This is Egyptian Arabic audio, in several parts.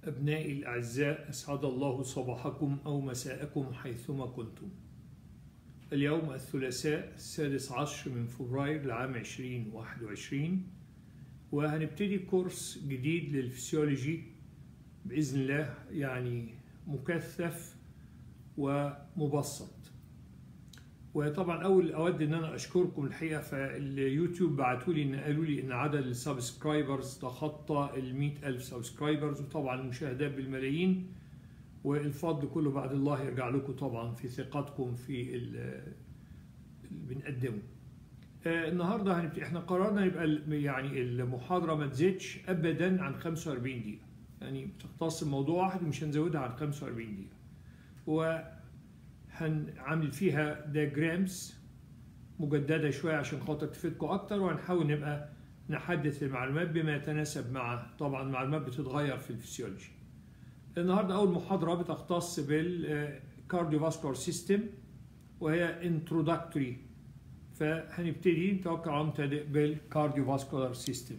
أبنائي الأعزاء أسعد الله صباحكم أو مساءكم حيثما كنتم اليوم الثلاثاء السادس عشر من فبراير لعام 2021 وهنبتدي كورس جديد للفسيولوجي بإذن الله يعني مكثف ومبسط وطبعا اول اود ان انا اشكركم الحقيقه فاليوتيوب بعتوا لي ان قالوا لي ان عدد السبسكرايبرز تخطى ال ألف سبسكرايبرز وطبعا المشاهدات بالملايين والفضل كله بعد الله يرجع لكم طبعا في ثقتكم في اللي بنقدمه آه النهارده هنبتدي احنا قررنا يبقى يعني المحاضره ما تزيدش ابدا عن 45 دقيقه يعني بتختص الموضوع واحد ومش هنزودها عن 45 دقيقه و هنعمل فيها دياجرامز مجددة شوية عشان خاطر تفيدكم أكتر وهنحاول نبقى نحدث المعلومات بما يتناسب مع طبعا المعلومات بتتغير في الفسيولوجي. النهارده أول محاضرة بتختص بالكارديوفاسكولار سيستم وهي انترودكتوري فهنبتدي نتوكل على مبتدئ بالكارديوفاسكولار سيستم.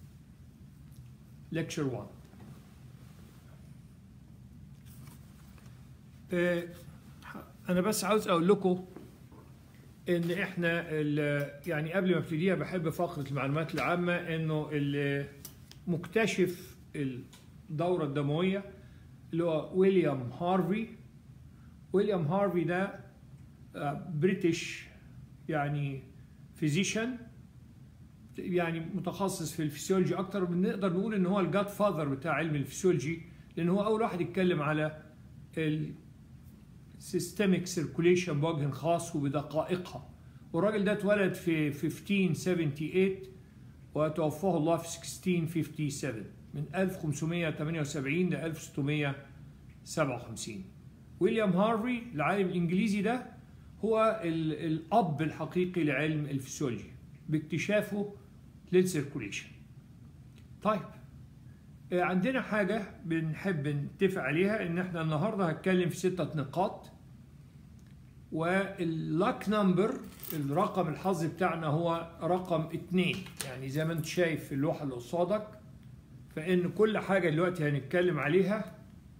ليكتشر 1 انا بس عاوز اقول لكم ان احنا يعني قبل ما ابتديها بحب فقره المعلومات العامه انه مكتشف الدوره الدمويه اللي هو ويليام هارفي ويليام هارفي ده بريتش يعني فيزيشن يعني متخصص في الفسيولوجي اكتر بنقدر نقول ان هو الجاد فاذر بتاع علم الفسيولوجي لان هو اول واحد يتكلم على سيستميك سيركوليشن بوجه خاص وبدقائقها والراجل ده اتولد في 1578 وتوفاه الله في 1657 من 1578 ل 1657 ويليام هارفي العالم الانجليزي ده هو الاب الحقيقي لعلم الفسيولوجي باكتشافه للسيركوليشن طيب عندنا حاجة بنحب نتفق عليها ان احنا النهاردة هتكلم في ستة نقاط واللاك نمبر الرقم الحظ بتاعنا هو رقم اتنين يعني زي ما انت شايف في اللوحة اللي قصادك فان كل حاجة دلوقتي هنتكلم عليها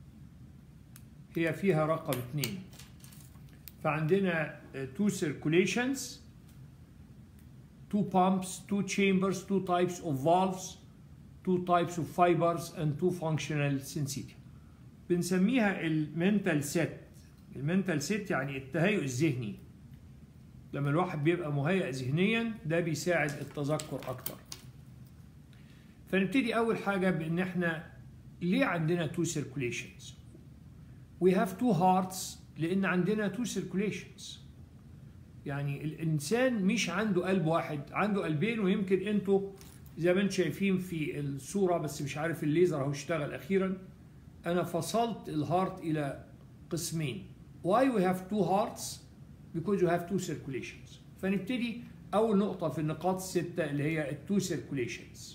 هي فيها رقم اتنين فعندنا two circulations two pumps two chambers two types of valves two types of fibers and two functional sensity بنسميها المنتال سيت المنتال سيت يعني التهيؤ الذهني لما الواحد بيبقى مهيئ ذهنيا ده بيساعد التذكر اكتر فنبتدي اول حاجه بان احنا ليه عندنا two circulations we have two hearts لان عندنا two circulations يعني الانسان مش عنده قلب واحد عنده قلبين ويمكن انتوا زي ما انتم شايفين في الصوره بس مش عارف الليزر اهو اشتغل اخيرا انا فصلت الهارت الى قسمين why we have two hearts because you have two circulations فنبتدي اول نقطه في النقاط السته اللي هي التو circulations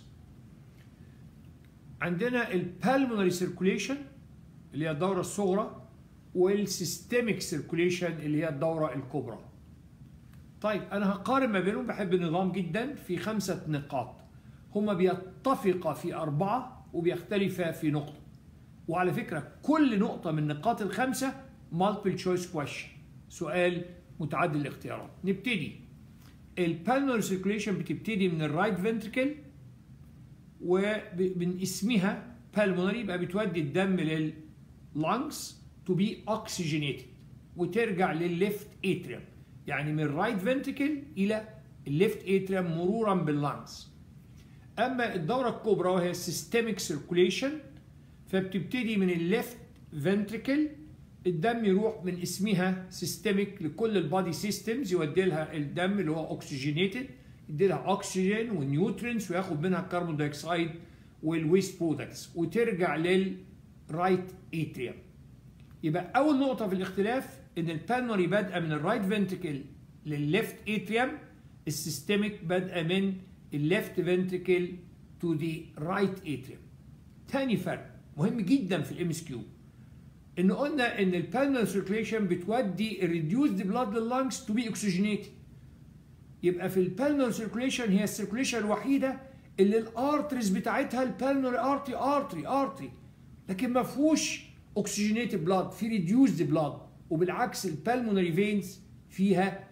عندنا البالمونري circulation اللي هي الدوره الصغرى والسيستميك circulation اللي هي الدوره الكبرى طيب انا هقارن ما بينهم بحب النظام جدا في خمسه نقاط هما بيتفقا في أربعة وبيختلفا في نقطة وعلى فكرة كل نقطة من النقاط الخمسة multiple choice question سؤال متعدد الاختيارات نبتدي البالمر سيركوليشن بتبتدي من الرايت فنتركل ومن اسمها بالمونري يبقى بتودي الدم لللانكس تو بي اوكسجينيتد وترجع للليفت اتريم يعني من الرايت فنتركل الى الليفت اتريم مرورا باللانكس اما الدوره الكبرى وهي السيستميك سيركوليشن فبتبتدي من الليفت فنتريكل الدم يروح من اسمها سيستميك لكل البادي سيستمز يودي لها الدم اللي هو اوكسجينيتد يدي لها اكسجين ونيوترينز وياخد منها الكربون دايوكسيد والويست برودكتس وترجع للرايت اتريوم يبقى اول نقطه في الاختلاف ان البالمري بادئه من الرايت فنتريكل للليفت اتريوم السيستميك بادئه من الليفت فنتريكل تو ذا رايت اتريوم تاني فرق مهم جدا في الام اس كيو ان قلنا ان البالمر سيركيليشن بتودي الريديوسد بلاد لللانجز تو بي اوكسجينيتد يبقى في البالمر سيركيليشن هي السيركيليشن الوحيده اللي الارتريز بتاعتها البالمر ارتري ارتري ارتري لكن ما فيهوش اوكسجينيتد بلاد في ريديوزد بلاد وبالعكس البالمونري فينز فيها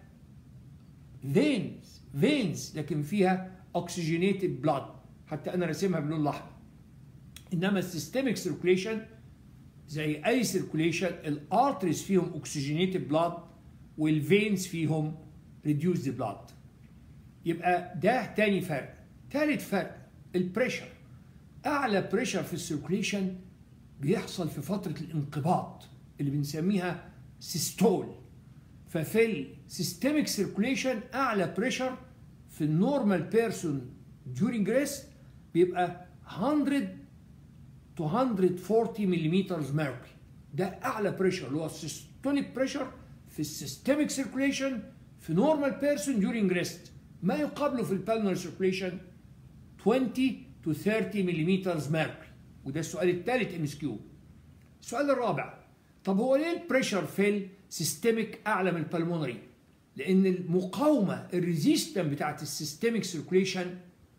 فينز فينز لكن فيها اوكسجينيتد بلاد حتى انا راسمها باللون الاحمر انما السيستميك سيركوليشن زي اي سيركوليشن الارتريز فيهم اوكسجينيتد بلاد والفينز فيهم ريديوزد بلاد يبقى ده تاني فرق تالت فرق البريشر اعلى بريشر في السيركوليشن بيحصل في فتره الانقباض اللي بنسميها سيستول ففي السيستميك سيركوليشن اعلى بريشر في النورمال بيرسون during rest بيبقى 100 to 140 ملم mercury ده اعلى بريشر اللي هو السيستوليك بريشر في السيستميك سيركوليشن في نورمال بيرسون during rest ما يقابله في البالمر سيركوليشن 20 to 30 ملم mercury وده السؤال الثالث ام اس كيو السؤال الرابع طب هو ليه البريشر في السيستميك اعلى من البلمونري لان المقاومه الريزيستنت بتاعت السيستميك سيركوليشن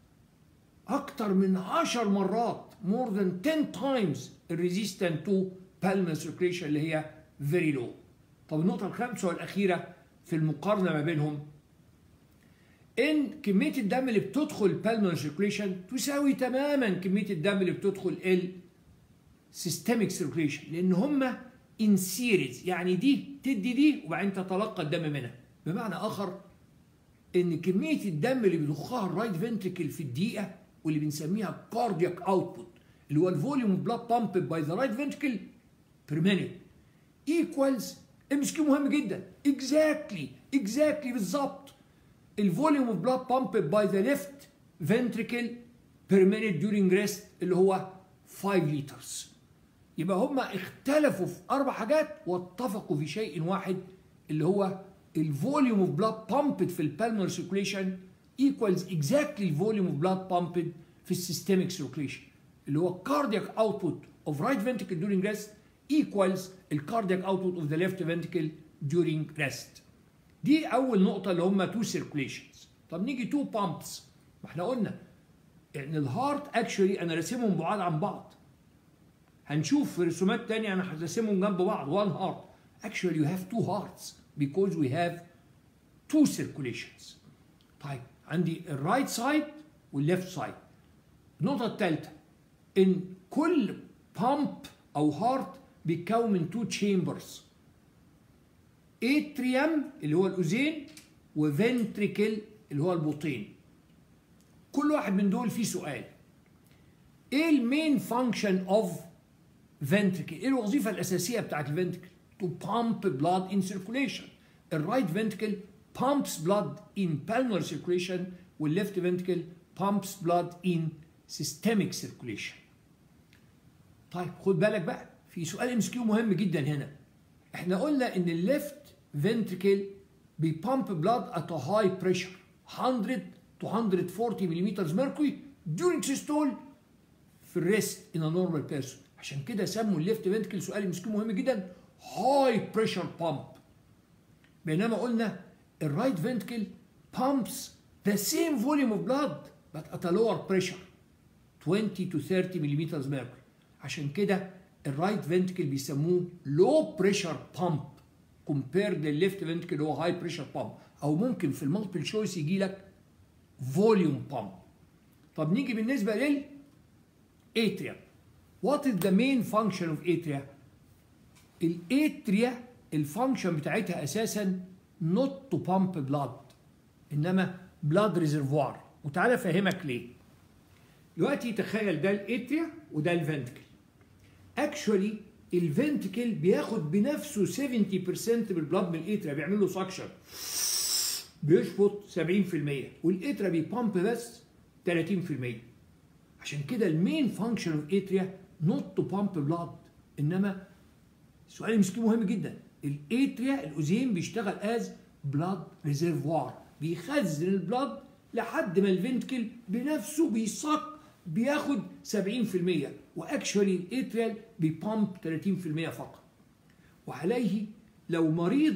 اكتر من 10 مرات more than 10 times الريزيستنت تو pulmonary circulation اللي هي very low طب النقطه الخامسه والاخيره في المقارنه ما بينهم ان كميه الدم اللي بتدخل pulmonary circulation تساوي تماما كميه الدم اللي بتدخل ال systemic circulation لان هما in series يعني دي تدي دي وبعدين تتلقى الدم منها بمعنى اخر ان كميه الدم اللي بيضخها الرايت فنتريكل في الدقيقه واللي بنسميها كاردياك اوتبوت اللي هو الفوليوم بلاد بامب باي ذا رايت فنتريكل بير مينيت ايكوالز ام اس كيو مهم جدا اكزاكتلي اكزاكتلي بالظبط الفوليوم اوف بلاد بامب باي ذا ليفت فنتريكل بير مينيت ديورنج ريست اللي هو 5 لترز يبقى هما اختلفوا في اربع حاجات واتفقوا في شيء واحد اللي هو الفوليوم اوف بلاد بامبد في البالمر سيركوليشن ايكوالز اكزاكتلي الفوليوم اوف بلاد بامبد في السيستميك سيركوليشن اللي هو كاردياك اوتبوت اوف رايت فنتريكل during ريست ايكوالز الكاردياك اوتبوت اوف ذا ليفت فنتريكل during ريست دي اول نقطه اللي هم تو سيركوليشنز طب نيجي تو بامبس ما احنا قلنا ان الهارت اكشولي انا راسمهم بعاد عن بعض هنشوف في رسومات تانية انا هرسمهم جنب بعض one heart actually you have two hearts because we have two circulations طيب عندي الرايت سايد والليفت سايد النقطة الثالثة ان كل بامب او هارت بيتكون من تو تشامبرز اتريم اللي هو الاذين وفنتريكل اللي هو البطين كل واحد من دول فيه سؤال ايه المين فانكشن اوف فنتريكل ايه الوظيفه الاساسيه بتاعت الفنتريكل to pump blood in circulation الرايت ventricle pumps blood in pulmonary circulation والليفت ventricle pumps blood in systemic circulation طيب خد بالك بقى في سؤال ام كيو مهم جدا هنا احنا قلنا ان الليفت ventricle بيبامب blood at a high pressure 100 to 140 ملم mercury during systole في الريست in a normal person عشان كده سموا الليفت ventricle سؤال ام كيو مهم جدا هاي بريشر بامب بينما قلنا الرايت فنتكل pumps the same volume of blood but at a lower pressure 20 to 30 ملم mercury عشان كده الرايت فنتكل بيسموه low pressure pump compared للليفت فنتكل اللي هو هاي بريشر بامب او ممكن في المالتيبل تشويس يجي لك فوليوم بامب طب نيجي بالنسبه لل atria what is the main function of atria الاتريا الفانكشن بتاعتها اساسا نوت تو بامب بلاد انما بلاد ريزرفوار وتعالى افهمك ليه دلوقتي تخيل ده الاتريا وده الفنتكل اكشولي الفنتكل بياخد بنفسه 70% من البلاد من الاتريا بيعمل له سكشن بيشفط 70% والاتريا بيبامب بس 30% عشان كده المين فانكشن اوف اتريا نوت تو بامب بلاد انما سؤال مسكين مهم جدا الاتريا الاوزين بيشتغل از بلاد ريزرفوار بيخزن البلاد لحد ما الفنتكل بنفسه بيصك بياخد 70% واكشولي الاتريال بيبامب 30% فقط وعليه لو مريض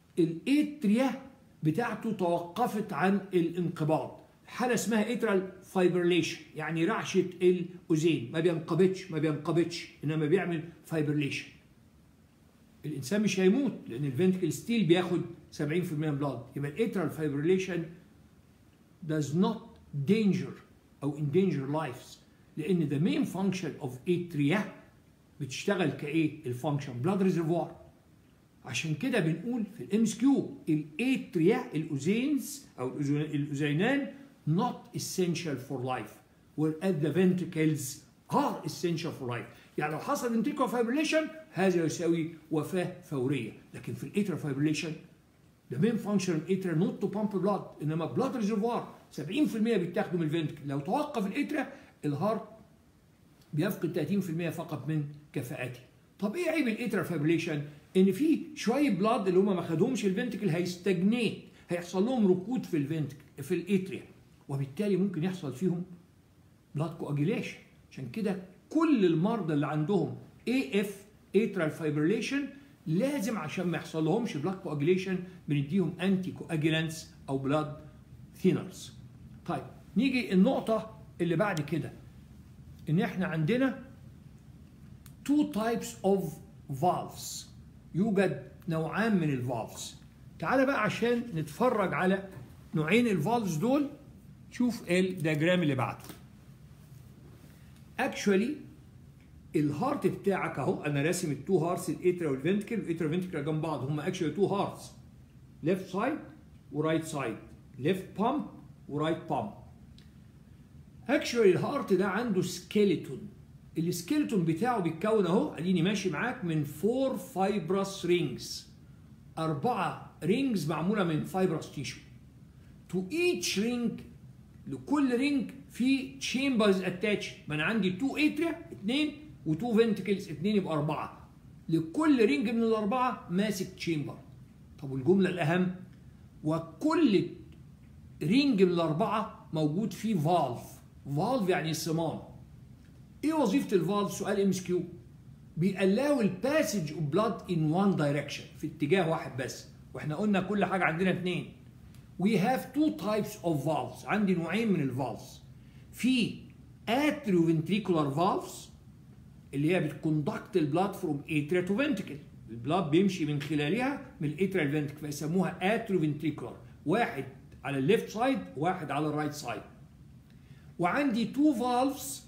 الاتريا بتاعته توقفت عن الانقباض حالة اسمها اترال فايبرليشن يعني رعشه الاذين ما بينقبضش ما بينقبضش انما بيعمل فايبرليشن الانسان مش هيموت لان الفنتكل ستيل بياخد 70% من بلاد يبقى الاترال فايبرليشن does not danger او endanger lives لان the main function of atria بتشتغل كايه الفانكشن بلاد ريزرفوار عشان كده بنقول في الام اس كيو الاتريا الاوزينز او الاذينان not essential for life whereas the ventricles are essential for life يعني لو حصل ventricular fibrillation هذا يساوي وفاة فورية لكن في الاتريا fibrillation the main function of atria not to pump blood انما blood reservoir 70% بيتاخدوا من الفنتكل لو توقف الاتريا الهارت بيفقد 30% فقط من كفاءته طب ايه عيب الاتريا فابريليشن ان في شويه بلاد اللي هم ما خدهمش الفنتكل هيستجنيت هيحصل لهم ركود في الفنتكل في الاتريا وبالتالي ممكن يحصل فيهم بلاد كواجيليشن عشان كده كل المرضى اللي عندهم اي اف اترال فايبريليشن لازم عشان ما يحصل لهمش بلاد كواجيليشن بنديهم انتي كواجيلانتس او بلاد ثينرز طيب نيجي النقطه اللي بعد كده ان احنا عندنا two types of valves يوجد نوعان من الفالفز تعال بقى عشان نتفرج على نوعين الفالفز دول شوف الدياجرام اللي بعده اكشولي الهارت بتاعك اهو انا راسم التو هارتس الاترا والفنتكل والاترا والفنتكل جنب بعض هم اكشولي تو هارتس ليفت سايد ورايت سايد ليفت بامب ورايت بامب اكشولي الهارت ده عنده سكيلتون السكيلتون بتاعه بيتكون اهو اديني ماشي معاك من فور فايبرس رينجز اربعه رينجز معموله من فايبرس تيشو تو ايتش رينج لكل رينج في تشامبرز اتاتش ما انا عندي تو اتريا اثنين وتو فنتكلز اثنين يبقى اربعه لكل رينج من الاربعه ماسك تشامبر طب والجمله الاهم وكل رينج من الاربعه موجود فيه فالف فالف يعني صمام ايه وظيفه الفالف سؤال ام اس كيو بيقلاو الباسج اوف بلاد ان وان دايركشن في اتجاه واحد بس واحنا قلنا كل حاجه عندنا اثنين we have two types of valves عندي نوعين من الفالفز في atrioventricular valves اللي هي بتكوندكت البلاد فروم atria to ventricle البلاد بيمشي من خلالها من الاتريال فنتريكل فيسموها atrioventricular واحد على الليفت سايد واحد على الرايت سايد وعندي تو فالفز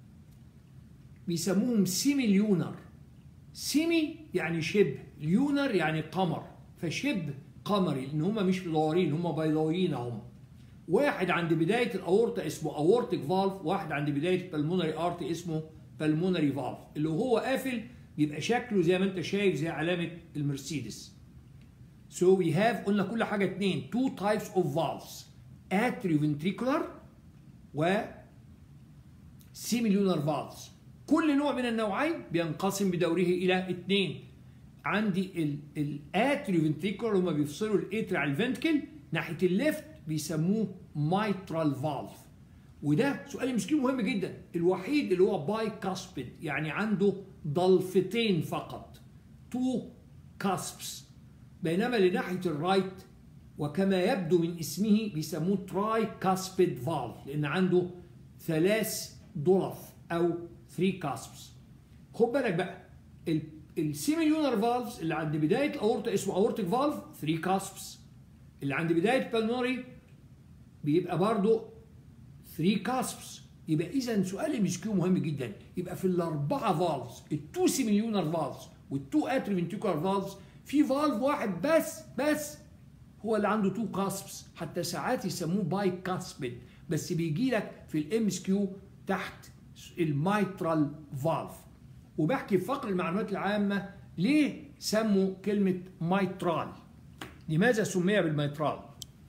بيسموهم سيمي ليونر سيمي يعني شبه ليونر يعني قمر فشبه قمري لان هم مش مدورين هم بيضاويين هم واحد عند بدايه الاورطه اسمه اورتيك فالف واحد عند بدايه البلمونري ارت اسمه بالمونري فالف اللي هو قافل بيبقى شكله زي ما انت شايف زي علامه المرسيدس So we have قلنا كل حاجه اتنين two types of valves atrioventricular و semilunar valves كل نوع من النوعين بينقسم بدوره الى اثنين عندي الاتريو فنتريكولار هما بيفصلوا الاتري على الفنتكل ناحيه الليفت بيسموه مايترال فالف وده سؤال مسكين مهم جدا الوحيد اللي هو باي كاسبيد يعني عنده ضلفتين فقط تو كاسبس بينما لناحيه الرايت وكما يبدو من اسمه بيسموه تراي كاسبيد فالف لان عنده ثلاث ضلف او 3 كاسبس خد بالك بقى السيميليونر فالفز اللي عند بدايه الاورطه اسمه اورتيك فالف 3 كاسبس اللي عند بدايه بالمونري بيبقى برضه 3 كاسبس يبقى اذا سؤال المسكيو مهم جدا يبقى في الاربعه فالفز التو سيميليونر فالفز والتو اتريفنتيكولار فالفز في فالف واحد بس بس هو اللي عنده تو كاسبس حتى ساعات يسموه باي كاسبد بس بيجي لك في الام اس كيو تحت المايترال فالف وبحكي في فقر المعلومات العامة ليه سموا كلمة مايترال لماذا سمي بالميترال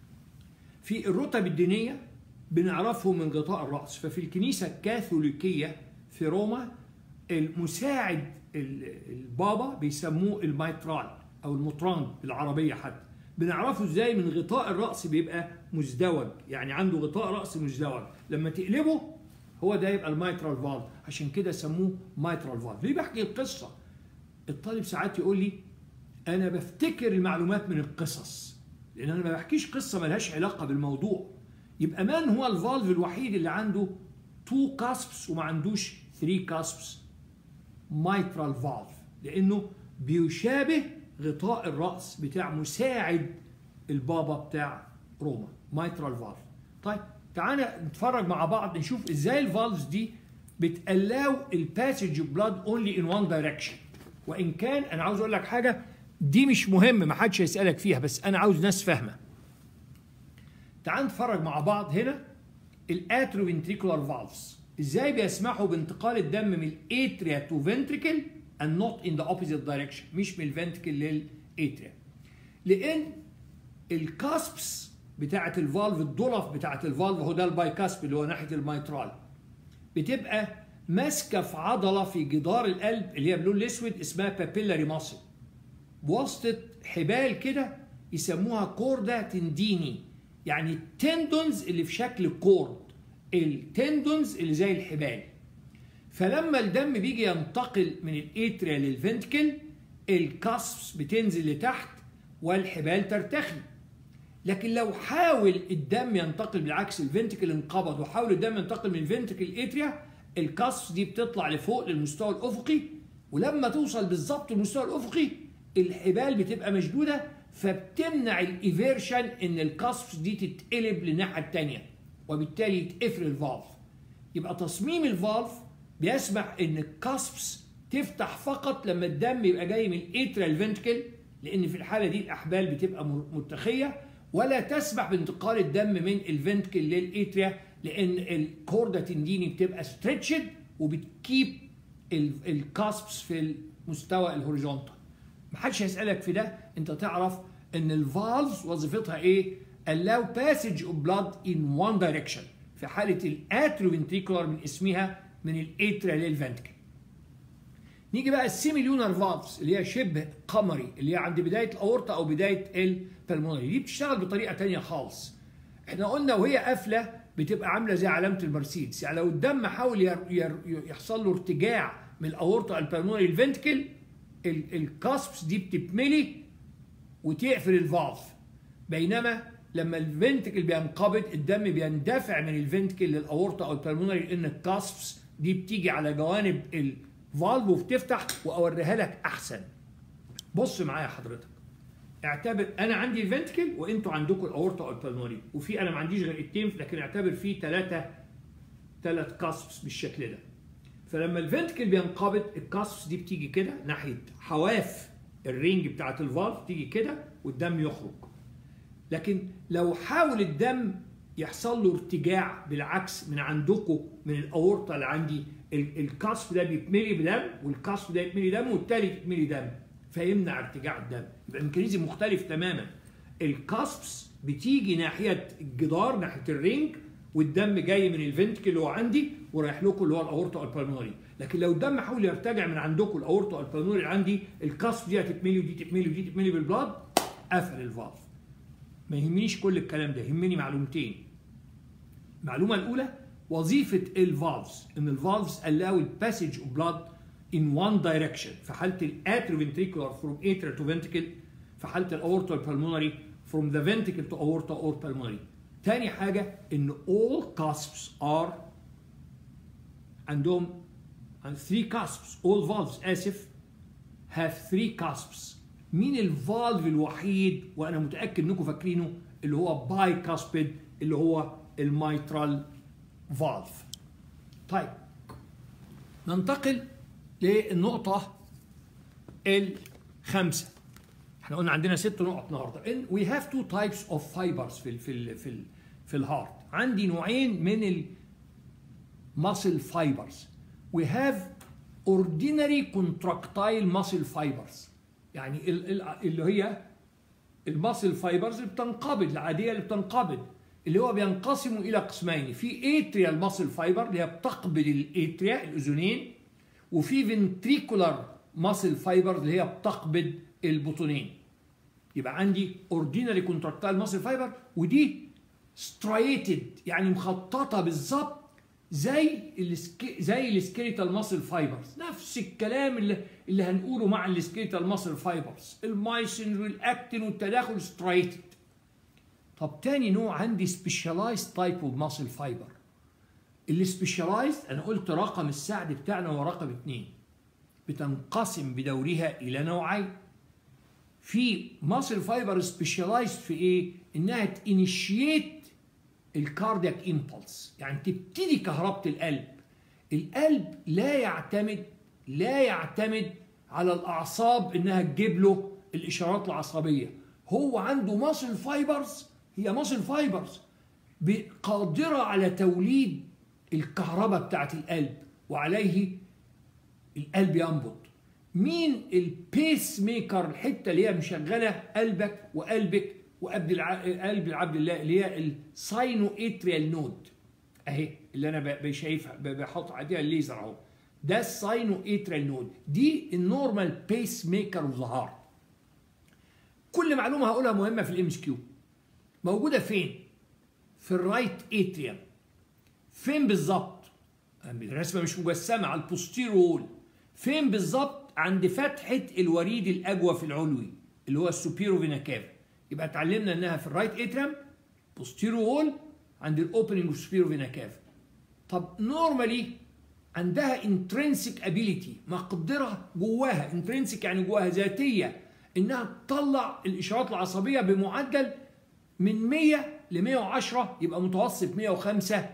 في الرتب الدينية بنعرفه من غطاء الرأس ففي الكنيسة الكاثوليكية في روما المساعد البابا بيسموه الميترال أو المطران بالعربية حتى بنعرفه ازاي من غطاء الرأس بيبقى مزدوج يعني عنده غطاء رأس مزدوج لما تقلبه هو ده يبقى المايترال فالف عشان كده سموه مايترال فالف ليه بحكي القصه الطالب ساعات يقول لي انا بفتكر المعلومات من القصص لان انا ما بحكيش قصه ملهاش علاقه بالموضوع يبقى من هو الفالف الوحيد اللي عنده 2 كاسبس وما عندوش 3 كاسبس مايترال فالف لانه بيشابه غطاء الراس بتاع مساعد البابا بتاع روما مايترال فالف طيب تعالى نتفرج مع بعض نشوف ازاي الفالفز دي بتالاو الباسج بلاد اونلي ان وان دايركشن وان كان انا عاوز اقول لك حاجه دي مش مهم ما حدش هيسالك فيها بس انا عاوز ناس فاهمه تعال نتفرج مع بعض هنا الاتروفنتريكولار فالفز ازاي بيسمحوا بانتقال الدم من الاتريا تو فنتريكل and not in the opposite direction مش من الفنتريكل للاتريا لان الكاسبس بتاعه الفالف الضلف بتاعه الفالف هو ده الباي كاسب اللي هو ناحيه الميترال بتبقى ماسكه في عضله في جدار القلب اللي هي باللون الاسود اسمها بابيلاري ماسل بواسطه حبال كده يسموها كوردا تنديني يعني التندونز اللي في شكل كورد التندونز اللي زي الحبال فلما الدم بيجي ينتقل من الاتريا للفنتكل الكاسبس بتنزل لتحت والحبال ترتخي لكن لو حاول الدم ينتقل بالعكس الفنتكل انقبض وحاول الدم ينتقل من الفنتكل الاتريا الكاسبس دي بتطلع لفوق للمستوى الافقي ولما توصل بالظبط للمستوى الافقي الحبال بتبقى مشدوده فبتمنع الايفيرشن ان الكاسبس دي تتقلب للناحيه الثانيه وبالتالي يتقفل الفالف يبقى تصميم الفالف بيسمح ان الكاسبس تفتح فقط لما الدم يبقى جاي من الاتريا الفنتكل لان في الحاله دي الاحبال بتبقى مرتخيه ولا تسمح بانتقال الدم من الفنتكل للاتريا لان الكوردا تنديني بتبقى ستريتشد وبتكيب الكاسبس في المستوى الهوريزونتال محدش هيسالك في ده انت تعرف ان الفالفز وظيفتها ايه allow passage of blood in one direction في حاله الاتروفنتريكولار من اسمها من الاتريا للفنتكل نيجي بقى السيميليونر فالفز اللي هي شبه قمري اللي هي عند بدايه الاورطه او بدايه البلمونري دي بتشتغل بطريقه تانية خالص احنا قلنا وهي قافله بتبقى عامله زي علامه المرسيدس يعني لو الدم حاول ير ير يحصل له ارتجاع من الاورطه البلمونري الفنتكل الكاسبس دي بتتملي وتقفل الفالف بينما لما الفنتكل بينقبض الدم بيندفع من الفنتكل للاورطه او البلمونري لان الكاسبس دي بتيجي على جوانب الفالف وبتفتح واوريها لك احسن بص معايا حضرتك اعتبر انا عندي الفنتكل وانتوا عندكم الاورطه او البلمونري وفي انا ما عنديش غير التين لكن اعتبر في ثلاثه ثلاث كاسبس بالشكل ده فلما الفنتكل بينقبض الكاسبس دي بتيجي كده ناحيه حواف الرينج بتاعت الفالف تيجي كده والدم يخرج لكن لو حاول الدم يحصل له ارتجاع بالعكس من عندكم من الاورطه اللي عندي الكاسب ده بيتملي بدم والكاسب ده يتملي دم والتالت يتملي دم فيمنع ارتجاع الدم يبقى الميكانيزم مختلف تماما الكاسبس بتيجي ناحيه الجدار ناحيه الرينج والدم جاي من الفنتكل اللي هو عندي ورايح لكم اللي هو الاورطه البلمونري لكن لو الدم حاول يرتجع من عندكم الاورطه البلمونري اللي عندي الكاسب دي هتتملي ودي تتملي ودي تتملي بالبلاد قفل الفالف ما يهمنيش كل الكلام ده يهمني معلومتين المعلومه الاولى وظيفه الفالفز ان الفالفز allow الباسج اوف بلاد in one direction في حاله الاتروفنتريكولار from atria to ventricle في حاله الاورتا pulmonary from the ventricle to aorta or pulmonary تاني حاجه ان all cusps are عندهم three cusps all valves اسف have three cusps مين الفالف الوحيد وانا متاكد انكم فاكرينه اللي هو باي كاسبيد اللي هو الميترال فالف طيب ننتقل للنقطة الخامسة احنا قلنا عندنا ست نقط النهارده ان وي هاف تو تايبس اوف فايبرز في ال في ال في ال في الهارت عندي نوعين من الماسل فايبرز وي هاف اوردينري كونتراكتايل ماسل فايبرز يعني اللي هي الماسل فايبرز اللي بتنقبض العاديه اللي بتنقبض اللي هو بينقسموا الى قسمين في اتريال ماسل فايبر اللي هي بتقبض الاتريا الاذنين وفي فنتريكولار ماسل فايبر اللي هي بتقبض البطنين يبقى عندي اوردينري كونتراكتايل ماسل فايبر ودي سترايتد يعني مخططه بالظبط زي السكي زي السكيليتال ماسل فايبرز نفس الكلام اللي اللي هنقوله مع السكيليتال ماسل فايبرز المايسين والاكتين والتداخل سترايتد طب تاني نوع عندي سبيشاليزد تايب اوف ماسل فايبر السبيشاليزد انا قلت رقم السعد بتاعنا هو رقم اتنين بتنقسم بدورها الى نوعين في ماسل فايبر سبيشاليزد في ايه انها تانيشيت الكاردياك امبلس يعني تبتدي كهربة القلب القلب لا يعتمد لا يعتمد على الاعصاب انها تجيب له الاشارات العصبيه هو عنده ماسل فايبرز هي ماسل فايبرز قادره على توليد الكهرباء بتاعت القلب وعليه القلب ينبض مين البيس ميكر الحته اللي هي مشغله قلبك وقلبك وقلب الع... قلب العبد الله اللي هي الساينو اتريال نود اهي اللي انا ب- شايفها ب- بحط عليها الليزر اهو ده الساينو اتريال نود دي النورمال بيس ميكر اوف ذا هارت كل معلومه هقولها مهمه في الام اس كيو موجوده فين في الرايت اتريوم فين بالظبط الرسمه مش مجسمه على البوستير وول فين بالظبط عند فتحه الوريد الاجوف العلوي اللي هو السوبيرو فينا كافا يبقى اتعلمنا انها في الرايت اتريوم بوستيرو وول عند الاوبننج اوف سوبيرو فينا كافا طب نورمالي عندها انترنسيك ابيليتي مقدره جواها انترنسيك يعني جواها ذاتيه انها تطلع الاشارات العصبيه بمعدل من 100 ل 110 يبقى متوسط 105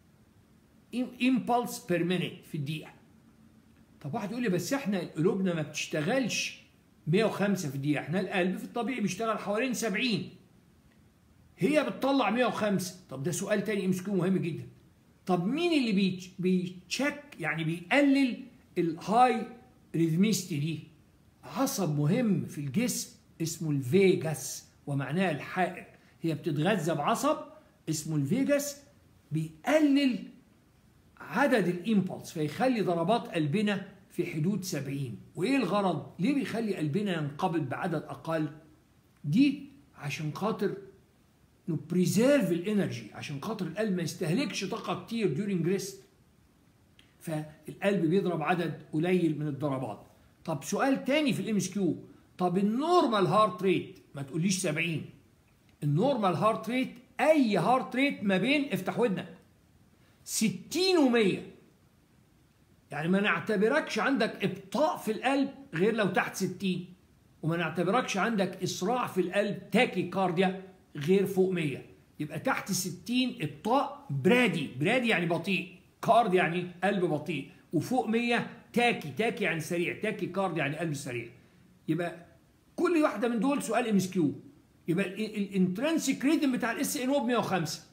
امبلس بير مينيت في الدقيقه طب واحد يقول لي بس احنا قلوبنا ما بتشتغلش 105 في الدقيقه احنا القلب في الطبيعي بيشتغل حوالين 70 هي بتطلع 105 طب ده سؤال تاني ام مهم جدا طب مين اللي بيتش- بيتشك يعني بيقلل الهاي ريزميستي دي عصب مهم في الجسم اسمه الفيجاس ومعناه الحائر هي بتتغذى بعصب اسمه الفيجاس بيقلل عدد الامبلس فيخلي ضربات قلبنا في حدود 70 وايه الغرض ليه بيخلي قلبنا ينقبض بعدد اقل دي عشان خاطر نبريزيرف الانرجي عشان خاطر القلب ما يستهلكش طاقه كتير ديورنج ريست فالقلب بيضرب عدد قليل من الضربات طب سؤال تاني في الام اس كيو طب النورمال هارت ريت ما تقوليش 70 النورمال هارت ريت اي هارت ريت ما بين افتح ودنك 60 و100 يعني ما نعتبركش عندك ابطاء في القلب غير لو تحت 60 وما نعتبركش عندك اسراع في القلب تاكي كارديا غير فوق 100 يبقى تحت 60 ابطاء برادي برادي يعني بطيء كارد يعني قلب بطيء وفوق 100 تاكي تاكي يعني سريع تاكي كارد يعني قلب سريع يبقى كل واحده من دول سؤال ام اس كيو يبقى الانترنسيك ريتم بتاع الاس ان او 105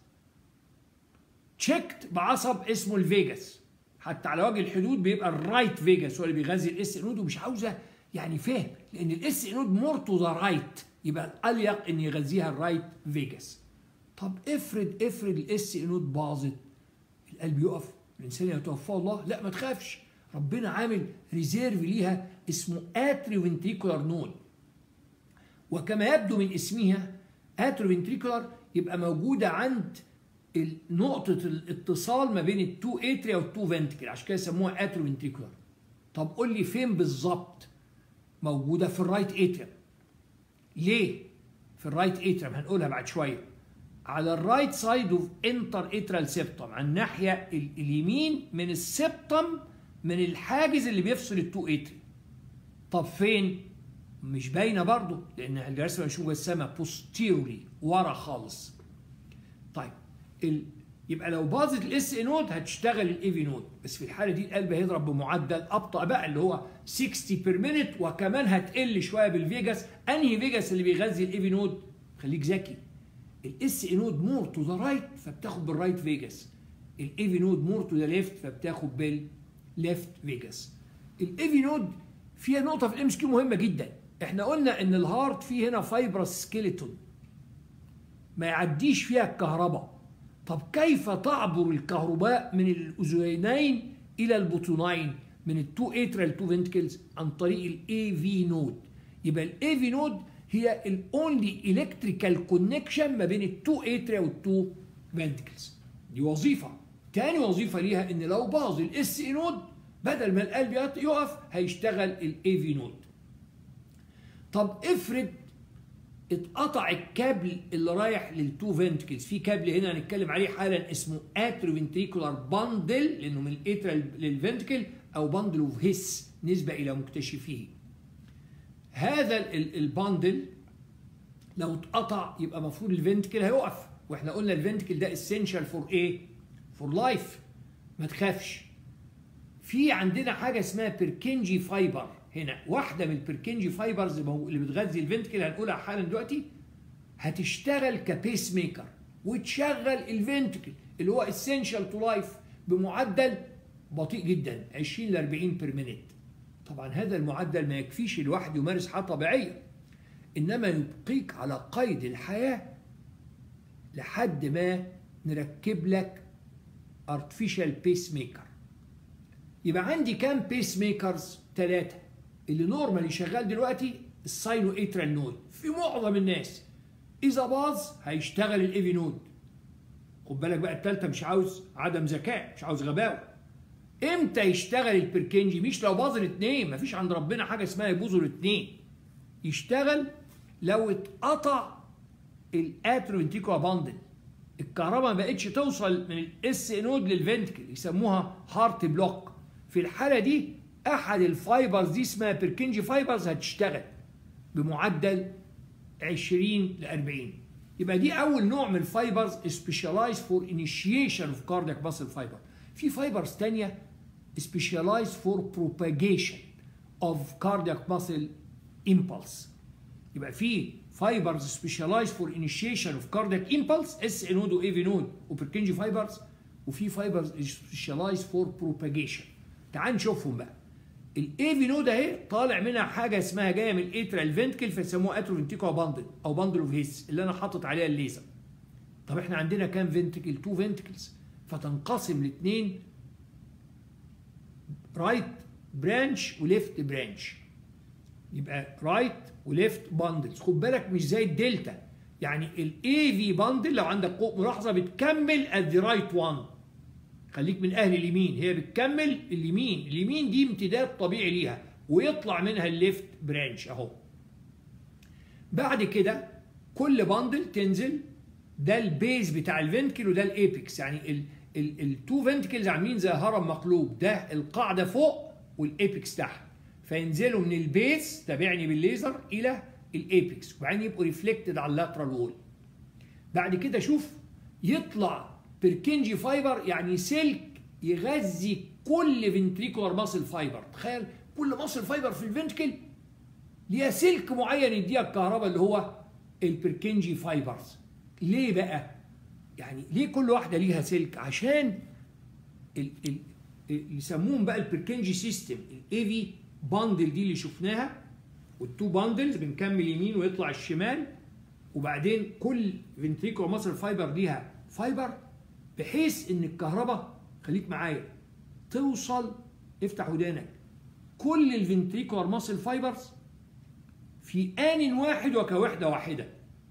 تشيكت بعصب اسمه الفيجاس حتى على وجه الحدود بيبقى الرايت فيجاس هو اللي بيغذي الاس انود ومش عاوزه يعني فهم لان الاس انود مور تو ذا رايت يبقى الاليق ان يغذيها الرايت فيجاس طب افرض افرض الاس انود باظت القلب يقف الانسان يتوفاه الله لا ما تخافش ربنا عامل ريزيرف ليها اسمه اتري فنتريكولار نود وكما يبدو من اسمها اتري فنتريكولار يبقى موجوده عند نقطة الاتصال ما بين التو اتريا والتو فنتكل عشان كده سموها اترو فنتريكولار طب قول لي فين بالظبط موجودة في الرايت اتريم ليه في الرايت اتريم هنقولها بعد شوية على الرايت سايد اوف انتر اترال سيبتم على الناحية ال- اليمين من السبتم من الحاجز اللي بيفصل التو اتري طب فين مش باينة برضو لان الرسمة مش مجسمة بوستيرولي ورا خالص طيب ال... يبقى لو باظت الاس اي نود هتشتغل الاي في نود بس في الحاله دي القلب هيضرب بمعدل ابطا بقى اللي هو 60 بير مينيت وكمان هتقل شويه بالفيجاس انهي فيجاس اللي بيغذي الاي في نود خليك ذكي الاس اي نود مور تو ذا رايت فبتاخد بالرايت فيجاس الاي في نود مور تو ذا ليفت فبتاخد بالليفت فيجاس الاي في نود فيها نقطه في الام اس كيو مهمه جدا احنا قلنا ان الهارت فيه هنا فايبرس سكيلتون ما يعديش فيها الكهرباء طب كيف تعبر الكهرباء من الاذنين الى البطونين من التو اترال تو فنتكلز عن طريق الاي في نود يبقى الاي في نود هي الاونلي الكتريكال كونكشن ما بين التو اتريا والتو فنتكلز دي وظيفه تاني وظيفه ليها ان لو باظ الاس اي نود بدل ما القلب يقف هيشتغل الاي في نود طب افرض اتقطع الكابل اللي رايح للتو فنتكلز في كابل هنا هنتكلم عليه حالا اسمه اتروفنتريكولار باندل لانه من الاترال للفنتكل او باندل اوف هيس نسبه الى مكتشفيه هذا الباندل لو اتقطع يبقى المفروض الفنتكل هيقف واحنا قلنا الفنتكل ده اسينشال فور ايه فور لايف ما تخافش في عندنا حاجه اسمها بيركنجي فايبر هنا واحده من البيركنجي فايبرز اللي بتغذي الفنتكل هنقولها حالا دلوقتي هتشتغل كبيس ميكر وتشغل الفنتكل اللي هو اسينشال تو لايف بمعدل بطيء جدا 20 ل 40 بير مينيت طبعا هذا المعدل ما يكفيش الواحد يمارس حياه طبيعيه انما يبقيك على قيد الحياه لحد ما نركب لك ارتفيشال بيس ميكر يبقى عندي كام بيس ميكرز ثلاثة اللي نورمالي شغال دلوقتي الساينو اترال نود في معظم الناس اذا باظ هيشتغل الايفي نود خد بالك بقى الثالثة مش عاوز عدم ذكاء مش عاوز غباوة امتى يشتغل البركنجي مش لو باظ الاثنين مفيش عند ربنا حاجة اسمها يبوظوا الاثنين يشتغل لو اتقطع الاتروفنتيكولا باندل الكهرباء ما بقتش توصل من الاس نود للفنتكل يسموها هارت بلوك في الحاله دي احد الفايبرز دي اسمها بيركنجي فايبرز هتشتغل بمعدل 20 ل 40 يبقى دي اول نوع من الفايبرز سبيشالايز فور انيشيشن اوف كاردياك ماسل فايبر في فايبرز ثانيه سبيشالايز فور بروباجيشن اوف كاردياك ماسل امبلس يبقى في فايبرز سبيشالايز فور انيشيشن اوف كاردياك امبلس اس نود واي في نود وبركنجي فايبرز وفي فايبرز سبيشالايز فور بروباجيشن تعال نشوفهم بقى الاي في نود اهي طالع منها حاجه اسمها جايه من الاترال فنتكل فيسموها اتروفنتيكو باندل او باندل اوف هيس اللي انا حاطط عليها الليزر طب احنا عندنا كام فنتكل تو فنتكلز فتنقسم لاثنين رايت برانش وليفت برانش يبقى رايت وليفت باندلز خد بالك مش زي الدلتا يعني الاي في باندل لو عندك قوة ملاحظه بتكمل ات ذا رايت وان خليك من اهل اليمين هي بتكمل اليمين اليمين دي امتداد طبيعي ليها ويطلع منها الليفت برانش اهو بعد كده كل باندل تنزل ده البيز بتاع الفنتكل وده الايبكس يعني التو فنتكلز عاملين زي هرم مقلوب ده القاعده فوق والايبكس تحت فينزلوا من البيس تابعني بالليزر الى الايبكس وبعدين يبقوا ريفلكتد على اللاترال وول بعد كده شوف يطلع بيركنجي فايبر يعني سلك يغذي كل فنتريكولار ماسل فايبر تخيل كل ماسل فايبر في الفنتكل ليها سلك معين يديها الكهرباء اللي هو البركنجي فايبرز ليه بقى يعني ليه كل واحده ليها سلك عشان ال ال يسموهم بقى البركنجي سيستم الاي في باندل دي اللي شفناها والتو باندلز بنكمل يمين ويطلع الشمال وبعدين كل فنتريكولار ماسل فايبر ليها فايبر بحيث ان الكهرباء خليك معايا توصل افتح ودانك كل الفنتريكولار ماسل فايبرز في آن واحد وكوحدة واحدة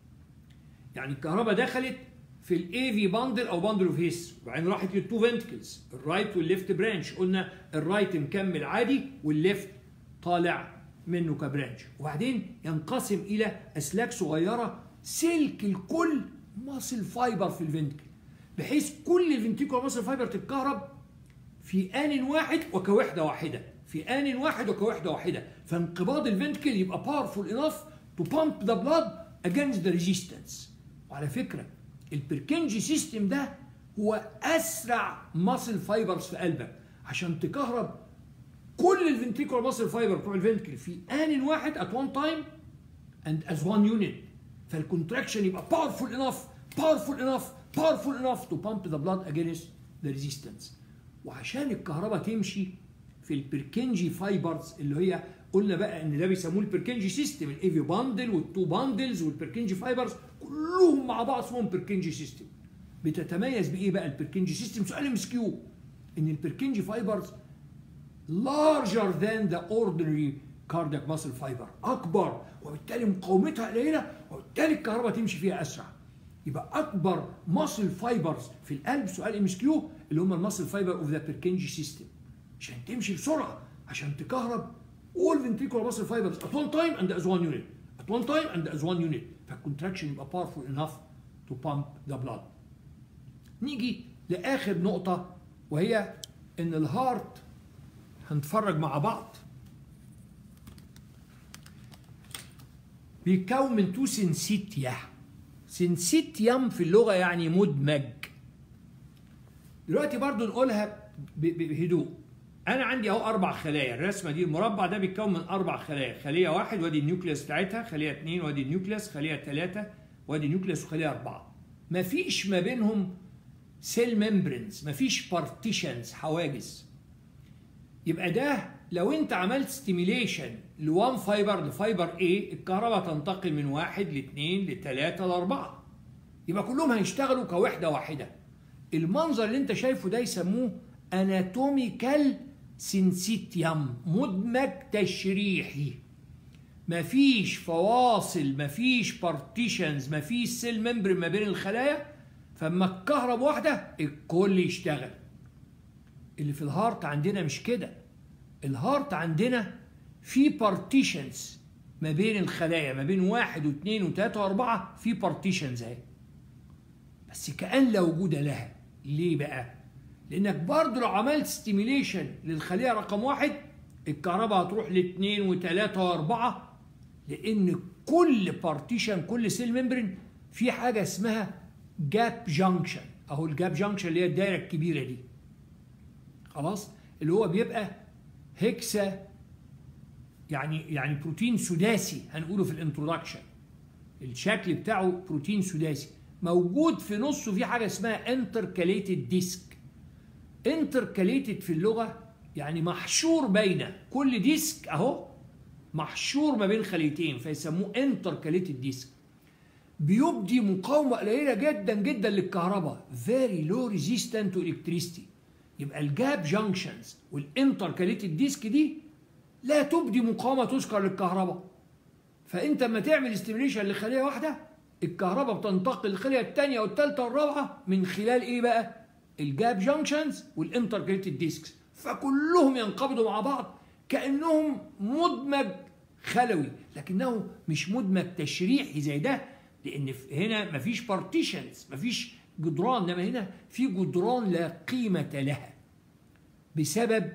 يعني الكهرباء دخلت في الاي في باندل او باندل اوف هيس وبعدين راحت للتو فنتكلز الرايت والليفت برانش قلنا الرايت مكمل عادي والليفت طالع منه كبرانش وبعدين ينقسم الى اسلاك صغيره سلك الكل ماسل فايبر في الفنتكل بحيث كل الفنتيكولار ماسل فايبر تتكهرب في آن واحد وكوحدة واحدة في آن واحد وكوحدة واحدة فانقباض الفنتكل يبقى powerful enough to pump the blood against the resistance وعلى فكرة البركنجي سيستم ده هو أسرع ماسل فايبرز في قلبك عشان تكهرب كل الفنتيكولار ماسل فايبر بتوع الفنتكل في آن واحد at one time and as one unit فالكونتراكشن يبقى powerful enough powerful enough powerful enough to pump the blood against the resistance وعشان الكهرباء تمشي في البركنجي فايبرز اللي هي قلنا بقى ان ده بيسموه البركنجي سيستم الايفي باندل والتو باندلز والبركنجي فايبرز كلهم مع بعض اسمهم بركنجي سيستم بتتميز بايه بقى البركنجي سيستم سؤال ام اس كيو ان البركنجي فايبرز larger than the ordinary cardiac muscle fiber اكبر وبالتالي مقاومتها قليله وبالتالي الكهرباء تمشي فيها اسرع يبقى اكبر ماسل فايبرز في القلب سؤال ام اس كيو اللي هم الماسل فايبر اوف ذا بيركنجي سيستم عشان تمشي بسرعه عشان تكهرب all ventricular muscle fibers at one time and as one unit at one time and as one unit فالكونتراكشن يبقى باورفول انف تو بامب ذا بلاد نيجي لاخر نقطه وهي ان الهارت هنتفرج مع بعض بيتكون من تو سنسيتيا سنسيتيام في اللغه يعني مدمج دلوقتي برضو نقولها بهدوء انا عندي اهو اربع خلايا الرسمه دي المربع ده بيتكون من اربع خلايا خليه واحد وادي النيوكليوس بتاعتها خليه اثنين وادي النيوكليوس خليه ثلاثه وادي النيوكليوس وخليه اربعه مفيش ما بينهم سيل ممبرنز مفيش بارتيشنز حواجز يبقى ده لو انت عملت ستيميليشن لوان فايبر لفايبر A الكهرباء تنتقل من واحد لاثنين لثلاثة لأربعة يبقى كلهم هيشتغلوا كوحدة واحدة المنظر اللي انت شايفه ده يسموه اناتوميكال سينسيتيام مدمج تشريحي مفيش فواصل مفيش بارتيشنز مفيش سيل ممبر ما بين الخلايا فاما الكهرب واحده الكل يشتغل اللي في الهارت عندنا مش كده الهارت عندنا في بارتيشنز ما بين الخلايا ما بين واحد واثنين وثلاثة وأربعة في بارتيشنز أهي بس كأن لا وجود لها ليه بقى؟ لأنك برضه لو عملت ستيميليشن للخلية رقم واحد الكهرباء هتروح لاثنين وثلاثة وأربعة لأن كل بارتيشن كل سيل ممبرين في حاجة اسمها جاب جانكشن أهو الجاب جانكشن اللي هي الدايرة الكبيرة دي خلاص اللي هو بيبقى هيكسا يعني يعني بروتين سداسي هنقوله في الانترودكشن الشكل بتاعه بروتين سداسي موجود في نصه في حاجه اسمها انتركاليتد ديسك انتركاليتد في اللغه يعني محشور بين كل ديسك اهو محشور ما بين خليتين فيسموه انتركاليتد ديسك بيبدي مقاومه قليله جدا جدا للكهرباء very low resistant to electricity يبقى الجاب جانكشنز والانتركاليتد ديسك دي لا تبدي مقاومه تذكر للكهرباء فانت لما تعمل استيميليشن لخليه واحده الكهرباء بتنتقل للخليه الثانيه والثالثه والرابعه من خلال ايه بقى الجاب جانكشنز والانتركاليتد ديسكس فكلهم ينقبضوا مع بعض كانهم مدمج خلوي لكنه مش مدمج تشريحي زي ده لان هنا مفيش بارتيشنز مفيش جدران انما هنا في جدران لا قيمه لها بسبب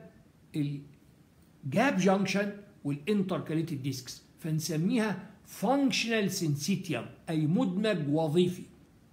الجاب جانكشن والانتركاليتد ديسكس فنسميها فانكشنال سنسيتيوم اي مدمج وظيفي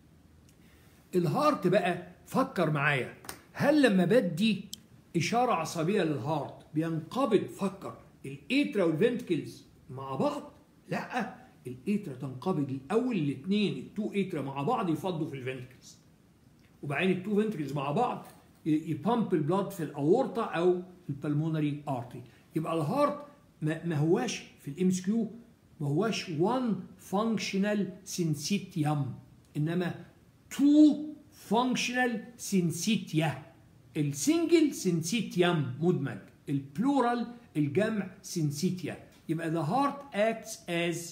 الهارت بقى فكر معايا هل لما بدي اشاره عصبيه للهارت بينقبض فكر الاترا والفنتكلز مع بعض لا الاترا تنقبض الاول الاثنين التو اترا مع بعض يفضوا في الفنتكلز وبعدين التو فنتكلز مع بعض يبامب البلاد في الاورطه او البلمونري ارتري يبقى الهارت ما هواش في الام اس كيو ما هواش one functional syncytium انما two functional syncytia السنجل سنسيتيام مدمج البلورال الجمع سنسيتيا يبقى the heart acts as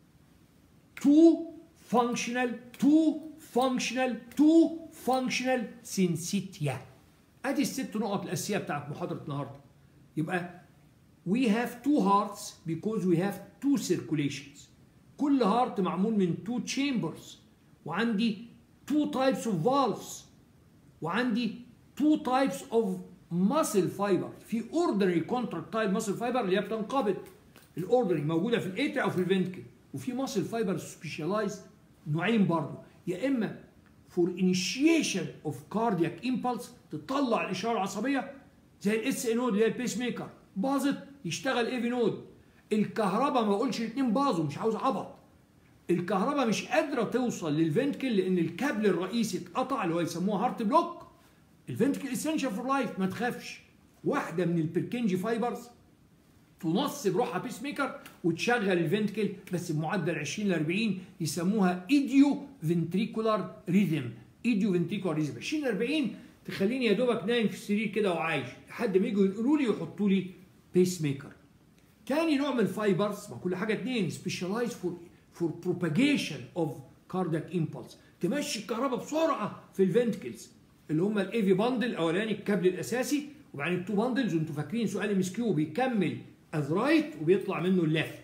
two functional two functional two functional syncytia ادي الست نقط الاساسيه بتاعت محاضره النهارده يبقى we have two hearts because we have two circulations كل هارت معمول من two chambers وعندي two types of valves وعندي two types of muscle fiber في ordinary contractile muscle fiber اللي هي بتنقبض الاوردري موجوده في الاتريا او في الفنتكل وفي muscle fiber specialized نوعين برضه يا اما for initiation of cardiac impulse تطلع الاشاره العصبيه زي الاس نود اللي هي البيس ميكر باظت يشتغل اي في نود الكهرباء ما اقولش الاثنين باظوا مش عاوز عبط الكهرباء مش قادره توصل للفنتكل لان الكابل الرئيسي اتقطع اللي هو يسموه هارت بلوك الفنتكل اسينشال فور لايف ما تخافش واحده من البركنجي فايبرز تنصب روحها بيس ميكر وتشغل الفنتكل بس بمعدل 20 ل 40 يسموها ايديو فنتريكولار ريذم ايديو فنتريكولار ريذم 20 ل 40 تخليني يا دوبك نايم في السرير كده وعايش لحد ما يجوا يقولوا لي يحطوا لي بيس ميكر تاني نوع من الفايبرز ما كل حاجه اتنين سبيشالايز فور فور بروباجيشن اوف كاردياك امبلس تمشي الكهرباء بسرعه في الفنتكلز اللي هم الاي في باندل الاولاني الكابل الاساسي وبعدين التو باندلز وانتوا فاكرين سؤال ام اس كيو بيكمل از رايت وبيطلع منه الليفت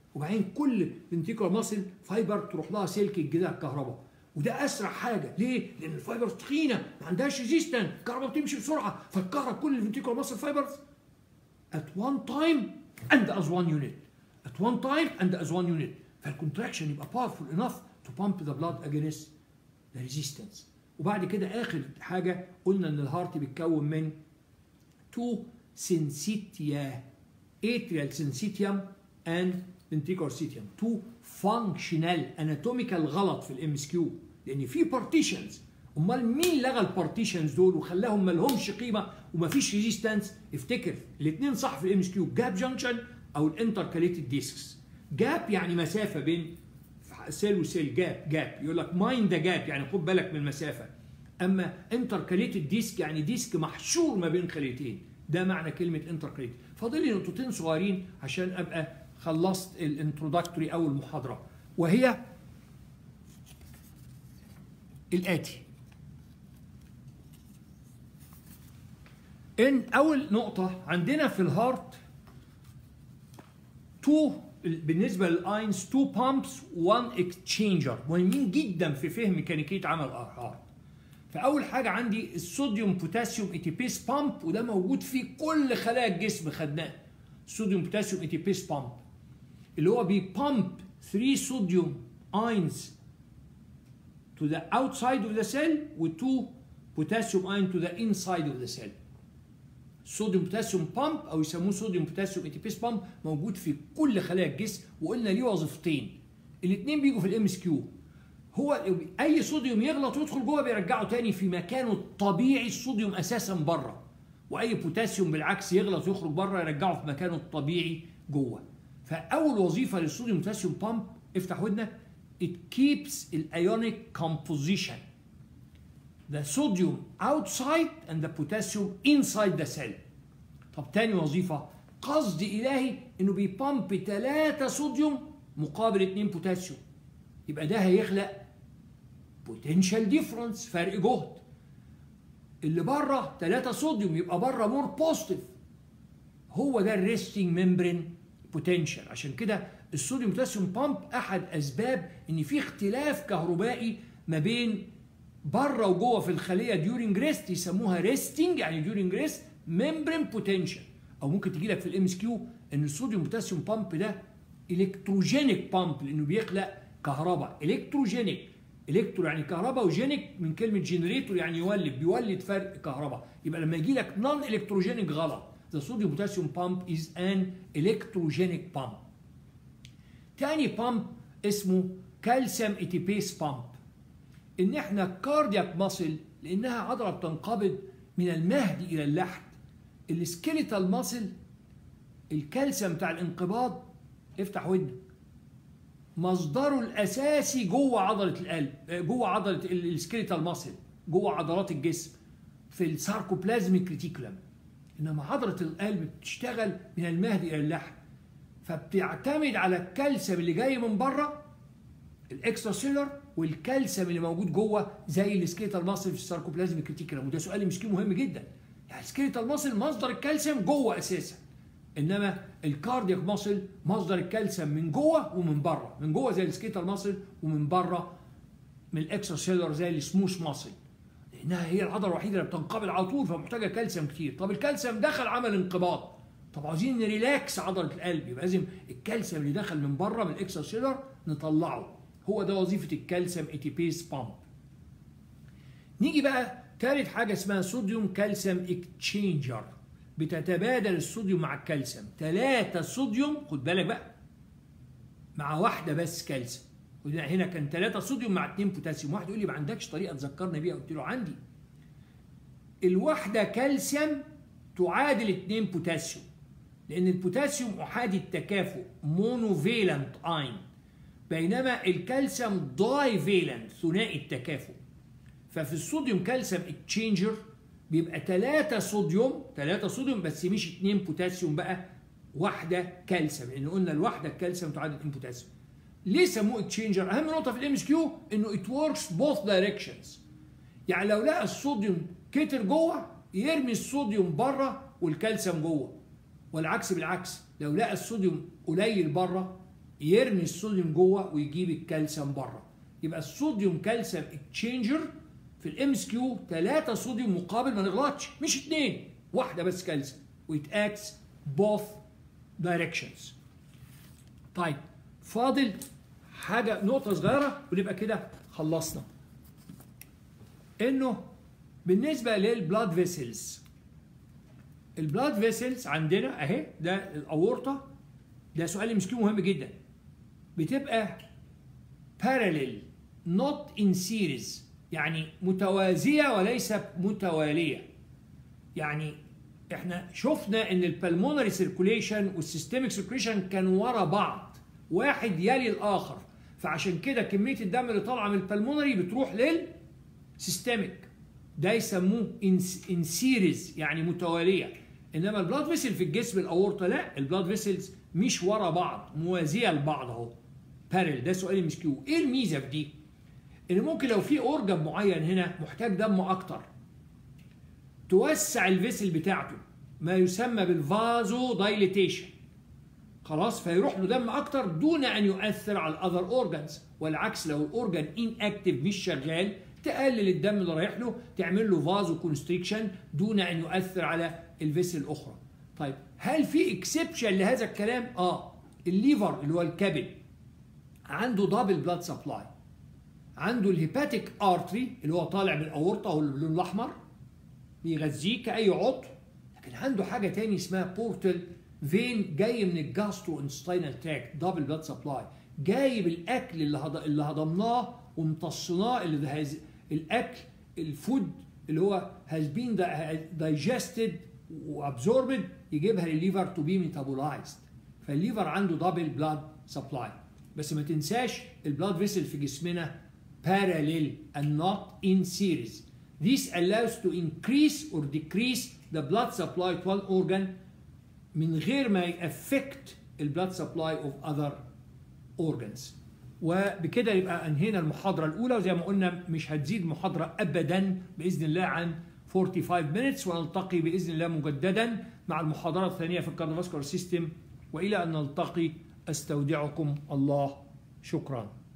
وبعدين كل فنتيكولار ماسل فايبر تروح لها سلك الجذع الكهرباء وده اسرع حاجه ليه؟ لان الفايبر تخينه ما عندهاش ريزيستنس الكهرباء بتمشي بسرعه فتكهرب كل الفنتيكولار ماسل فايبرز at one time and as one unit at one time and as one unit فالكونتراكشن يبقى powerful enough to pump the blood against the resistance وبعد كده اخر حاجه قلنا ان الهارت بيتكون من تو سنسيتيا atrial syncytium and ventricular syncytium تو functional anatomical غلط في الام اس كيو لان في بارتيشنز امال مين لغى البارتيشنز دول وخلاهم ما لهمش قيمه ومفيش ريزيستنس افتكر الاثنين صح في الام اس كيو جاب جانكشن او الانتركاليتد ديسكس جاب يعني مسافه بين سيل وسيل جاب جاب يقول لك مايند ذا جاب يعني خد بالك من المسافه اما انتركاليتد ديسك يعني ديسك محشور ما بين خليتين ده معنى كلمه انتركاليتد فاضل لي نقطتين صغيرين عشان ابقى خلصت الانترودكتوري او المحاضره وهي الاتي ان اول نقطه عندنا في الهارت تو بالنسبه للاينز تو بامبس وان اكتشينجر مهمين جدا في فهم ميكانيكيه عمل الهارت فاول حاجه عندي الصوديوم بوتاسيوم ايتيبيس بامب وده موجود في كل خلايا الجسم خدناه الصوديوم بوتاسيوم ايتيبيس بامب اللي هو بيبامب 3 صوديوم اينز to the outside of the cell و 2 potassium ion to the inside of the cell صوديوم بوتاسيوم بامب او يسموه صوديوم بوتاسيوم ايتيبيس بامب موجود في كل خلايا الجسم وقلنا ليه وظيفتين الاثنين بيجوا في الام اس كيو هو اي صوديوم يغلط ويدخل جوه بيرجعه تاني في مكانه الطبيعي الصوديوم اساسا بره واي بوتاسيوم بالعكس يغلط ويخرج بره يرجعه في مكانه الطبيعي جوه فاول وظيفه للصوديوم بوتاسيوم بامب افتح ودنك it keeps الايونيك composition the sodium outside and the potassium inside the cell طب تاني وظيفة قصد إلهي إنه بيبامب 3 صوديوم مقابل 2 بوتاسيوم يبقى ده هيخلق potential difference فرق جهد اللي بره 3 صوديوم يبقى بره مور بوزيتيف هو ده الريستنج ممبرين بوتنشال عشان كده الصوديوم بوتاسيوم بامب احد اسباب ان في اختلاف كهربائي ما بين بره وجوه في الخليه ديورنج ريست يسموها ريستنج يعني ديورنج ريست ممبرين بوتنشال او ممكن تجي لك في الام اس كيو ان الصوديوم بوتاسيوم بامب ده الكتروجينيك بامب لانه بيخلق كهرباء الكتروجينيك الكترو يعني كهرباء وجينيك من كلمه جنريتور يعني يولد بيولد فرق كهرباء يبقى لما يجي لك نون الكتروجينيك غلط the sodium potassium pump is an electrogenic pump تاني بامب اسمه كالسيوم اتيبيس بامب ان احنا كاردياك ماسل لانها عضله بتنقبض من المهد الى اللحد السكيليتال ماسل الكالسيوم بتاع الانقباض افتح ودنك مصدره الاساسي جوه عضله القلب جوه عضله السكيليتال ماسل جوه عضلات الجسم في الساركوبلازميك ريتيكولم انما عضله القلب بتشتغل من المهد الى اللحم فبتعتمد على الكالسيوم اللي جاي من بره الاكسترا سيلر والكالسيوم اللي موجود جوه زي السكيتال ماسل في الساركوبلازميك ريتيكولم وده سؤال مسكين مهم جدا يعني السكيتال ماسل مصدر الكالسيوم جوه اساسا انما الكاردياك ماسل مصدر الكالسيوم من جوه ومن بره من جوه زي السكيتال ماسل ومن بره من الاكسترا سيلر زي السموث ماسل لانها هي العضله الوحيده اللي بتنقبض على طول فمحتاجه كالسيوم كتير طب الكالسيوم دخل عمل انقباض طب عاوزين نريلاكس عضله القلب يبقى لازم الكالسيوم اللي دخل من بره من الاكسترا سيلر نطلعه هو ده وظيفه الكالسيوم اتيبيس بامب نيجي بقى ثالث حاجه اسمها صوديوم كالسيوم اكتشينجر بتتبادل الصوديوم مع الكالسيوم ثلاثة صوديوم خد بالك بقى مع واحدة بس كالسيوم هنا كان ثلاثة صوديوم مع اثنين بوتاسيوم واحد يقول لي ما عندكش طريقة تذكرني بيها قلت له عندي الواحدة كالسيوم تعادل اثنين بوتاسيوم لأن البوتاسيوم أحادي التكافؤ مونوفيلنت اين بينما الكالسيوم داي فيلنت ثنائي التكافؤ ففي الصوديوم كالسيوم اكتشينجر بيبقى 3 صوديوم 3 صوديوم بس مش 2 بوتاسيوم بقى واحده كالسيوم لان قلنا الواحده الكالسيوم تعادل 2 بوتاسيوم ليه سموه اكتشينجر اهم نقطه في الام اس كيو انه ات وركس بوث دايركشنز يعني لو لقى الصوديوم كتر جوه يرمي الصوديوم بره والكالسيوم جوه والعكس بالعكس لو لقى الصوديوم قليل بره يرمي الصوديوم جوه ويجيب الكالسيوم بره يبقى الصوديوم كالسيوم اكتشينجر في الام اس كيو ثلاثة صوديوم مقابل ما نغلطش مش اثنين واحدة بس كالسيوم ويت اكتس بوث دايركشنز طيب فاضل حاجة نقطة صغيرة ونبقى كده خلصنا انه بالنسبة للبلاد فيسلز البلاد فيسلز عندنا اهي ده الاورطة ده سؤال مسكين مهم جدا بتبقى parallel not in series يعني متوازية وليس متوالية يعني احنا شفنا ان البلمونري سيركوليشن والسيستميك سيركوليشن كانوا ورا بعض واحد يلي الاخر فعشان كده كمية الدم اللي طالعة من البلمونري بتروح للسيستميك ده يسموه ان سيريز يعني متوالية انما البلاد فيسل في الجسم الاورطة لا البلاد فيسلز مش ورا بعض موازية لبعض اهو بارل ده سؤال مش كيو ايه الميزة في دي ان ممكن لو في اورجن معين هنا محتاج دم اكتر توسع الفيسل بتاعته ما يسمى بالفازو دايليتيشن خلاص فيروح له دم اكتر دون ان يؤثر على الاذر اورجانز والعكس لو الاورجان ان اكتف مش شغال تقلل الدم اللي رايح له تعمل له فازو كونستريكشن دون ان يؤثر على الفيسل الاخرى طيب هل في اكسبشن لهذا الكلام اه الليفر اللي هو الكبد عنده دبل بلاد سبلاي عنده الهيباتيك ارتري اللي هو طالع من الاورطه هو باللون الاحمر بيغذيه كاي عضو لكن عنده حاجه تاني اسمها بورتال فين جاي من الجاسترو انستينال تراك دبل بلاد سبلاي جايب الاكل اللي هض... اللي هضمناه وامتصناه اللي هز... الاكل الفود اللي هو هاز بين دايجستد وابزوربد يجيبها للليفر تو بي ميتابولايزد فالليفر عنده دبل بلاد سبلاي بس ما تنساش البلاد فيسل في جسمنا parallel and not in series. This allows to increase or decrease the blood supply to one organ من غير ما يأفكت البلاد سبلاي اوف اذر اورجانز وبكده يبقى انهينا المحاضره الاولى وزي ما قلنا مش هتزيد محاضره ابدا باذن الله عن 45 minutes ونلتقي باذن الله مجددا مع المحاضره الثانيه في الكارديوفاسكولار سيستم والى ان نلتقي استودعكم الله شكرا